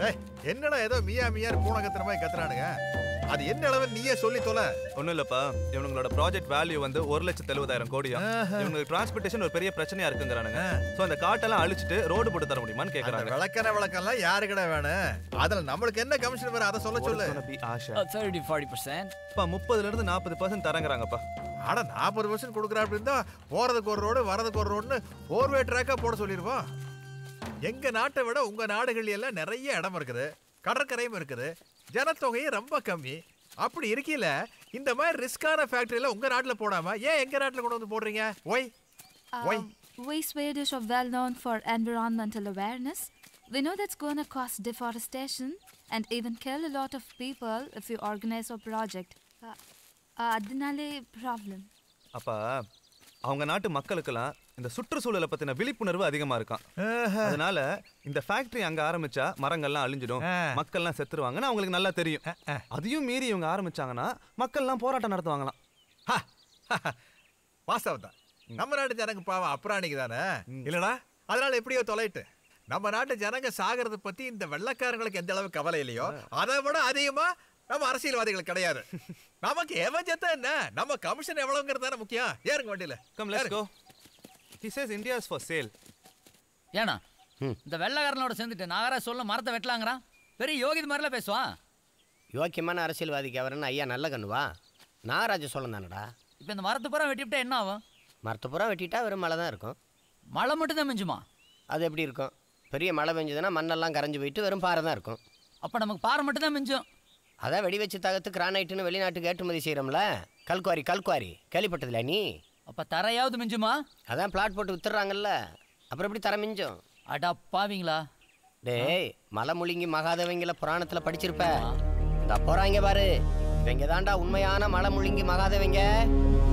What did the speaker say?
ஏய், என்னடா ஏதோ மியா மியார் பூனை கத்துற மாதிரி கத்துறானுங்க அது என்ன அளவு நீயே சொல்லி தொலை ஒண்ணும் இல்லப்பா இவங்களோட ப்ராஜெக்ட் வேல்யூ வந்து ஒரு லட்சத்து எழுபதாயிரம் கோடியா ஆஹா. இவங்களுக்கு டிரான்ஸ்போர்ட்டேஷன் ஒரு பெரிய பிரச்சனையா இருக்குங்கிறானுங்க சோ அந்த காட்டெல்லாம் அழிச்சிட்டு ரோடு போட்டு தர முடியுமான்னு அந்த கேக்குறாங்க விளக்கன விளக்கம்லாம் யாருக்கிட வேணும் அதுல நம்மளுக்கு என்ன கமிஷன் வர அதை சொல்ல What is சொல்லு gonna be ஆஷா Uh, 30 40%. அப்பா முப்பதுல இருந்து நாற்பது பர்சன்ட் தரங்குறாங்கப்பா ஆனா நாற்பது பர்சன்ட் கொடுக்குறா அப்படின்னு தான் போறதுக்கு ஒரு ரோடு வரதுக்கு ஒரு ரோடுன்னு ஃபோர் வே ட்ராக்கா போட சொல்லிருவோம் எங்க நாட்டை விட உங்க நாடுகள் எல்லாம் நிறைய இடம் இருக்குது கடற்கரையும் இருக்குது ஜனத்தொகையும் ரொம்ப கம்மி அப்படி இருக்கையில இந்த மாதிரி ரிஸ்கான ஃபேக்டரியில உங்க நாட்டுல போடாம ஏன் எங்க நாட்டுல கொண்டு வந்து போடுறீங்க why why Um, we Swedish are well known for environmental awareness. We know that's going to cause deforestation and even kill a lot of people if you organize a project. Uh, uh, அதனாலே problem. அப்பா அவங்க நாட்டு மக்களுக்கெல்லாம் இந்த சுற்றுச்சூழலை பத்தின விழிப்புணர்வு அதிகமா இருக்கான் அதனால இந்த ஃபேக்டரி அங்க ஆரம்பிச்சா மரங்கள்லாம் அழிஞ்சிடும் ஆ. மக்கள்லாம் செத்துருவாங்கன்னு அவங்களுக்கு நல்லா தெரியும் அதையும் மீறி இவங்க ஆரம்பிச்சாங்கன்னா மக்கள்லாம் போராட்டம் நடத்துவாங்களாம் வாஸ்தவம் தான் நம்ம நாட்டு ஜனங்க பாவம் அப்புறாணிக்கு தானே இல்லடா அதனால எப்படியோ தொலைட்டு நம்ம நாட்டு ஜனங்க சாகிறத பத்தி இந்த வெள்ளக்காரங்களுக்கு எந்த அளவு கவலை இல்லையோ அதை விட அதிகமா நம்ம அரசியல்வாதிகளுக்கு கிடையாது நமக்கு எவன் செத்தா என்ன நம்ம கமிஷன் எவ்வளவுங்கிறது தானே முக்கியம் ஏறுங்க வண்டியில come let's go he says India is for sale ஏண்ணா இந்த வெள்ளைக்காரனோட சேர்ந்துட்டு நாகரா சொல்ல மரத்தை வெட்டலாங்கிறான் பெரிய யோகிது மாதிரிலாம் பேசுவான் யோக்கியமான அரசியல்வாதிக்கு அவரன்னு ஐயா நல்ல கண்ணுவா நாகராஜ சோழன் தானடா இப்போ இந்த மரத்தை பூரா வெட்டிவிட்டா என்ன ஆகும் மரத்தை பூரா வெட்டிட்டா வெறும் மழை தான் இருக்கும் மழை மட்டும் தான் மிஞ்சுமா அது எப்படி இருக்கும் பெரிய மழை பெஞ்சதுன்னா மண்ணெல்லாம் கரைஞ்சு போயிட்டு வெறும் பாறை தான் இருக்கும் அப்போ நமக்கு பாறை மட்டும் தான் மிஞ்சும் அதான் வெடி வச்சு தகத்து கிரானைட்டுன்னு வெளிநாட்டுக்கு ஏற்றுமதி செய்கிறோம்ல கல்குவாரி கல்குவாரி கேள்விப்பட்டதில்ல நீ அப்போ தரையாவது மிஞ்சுமா அதான் பிளாட் போட்டு வித்துறாங்கல்ல அப்புறம் எப்படி தர மிஞ்சம் அடா பாவீங்களா டேய் மலை முழுங்கி மகாதேவங்கள புராணத்தில் படிச்சிருப்ப இந்த போறாங்க பாரு இவங்க தாண்டா உண்மையான மலை முழுங்கி மகாதேவங்க